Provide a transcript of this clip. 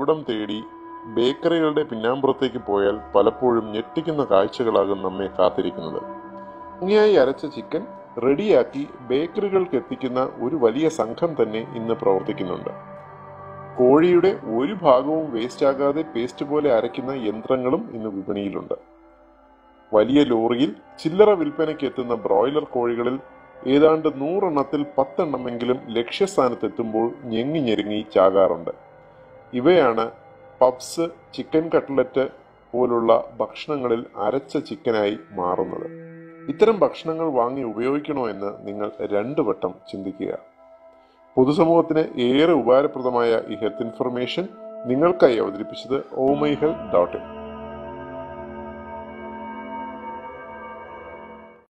ഉറവിടം തേടി ബേക്കറികളുടെ പിന്നാമ്പുറത്തേക്ക് പോയാൽ പലപ്പോഴും ഞെട്ടിക്കുന്ന കാഴ്ചകളാകും നമ്മെ കാത്തിരിക്കുന്നത് ഭംഗിയായി അരച്ച ചിക്കൻ റെഡിയാക്കി ബേക്കറികൾക്ക് എത്തിക്കുന്ന ഒരു വലിയ സംഘം തന്നെ ഇന്ന് പ്രവർത്തിക്കുന്നുണ്ട് കോഴിയുടെ ഒരു ഭാഗവും വേസ്റ്റ് ആകാതെ പേസ്റ്റ് പോലെ അരയ്ക്കുന്ന യന്ത്രങ്ങളും ഇന്ന് വിപണിയിലുണ്ട് വലിയ ലോറിയിൽ ചില്ലറ വിൽപ്പനയ്ക്ക് എത്തുന്ന ബ്രോയിലർ കോഴികളിൽ ഏതാണ്ട് നൂറെണ്ണത്തിൽ പത്തെണ്ണമെങ്കിലും ലക്ഷ്യസ്ഥാനത്തെത്തുമ്പോൾ ഞെങ്ങി ഞെരുങ്ങി ചാകാറുണ്ട് ഇവയാണ് പബ്സ് ചിക്കൻ കട്ട്ലറ്റ് പോലുള്ള ഭക്ഷണങ്ങളിൽ അരച്ച ചിക്കനായി മാറുന്നത് ഇത്തരം ഭക്ഷണങ്ങൾ വാങ്ങി ഉപയോഗിക്കണോ എന്ന് നിങ്ങൾ രണ്ടു വട്ടം ചിന്തിക്കുക പൊതുസമൂഹത്തിന് ഏറെ ഉപകാരപ്രദമായ ഈ ഹെൽത്ത് ഇൻഫർമേഷൻ നിങ്ങൾക്കായി അവതരിപ്പിച്ചത് ഓമൈ ഹെൽത്ത് ഡോട്ട് ഇൻ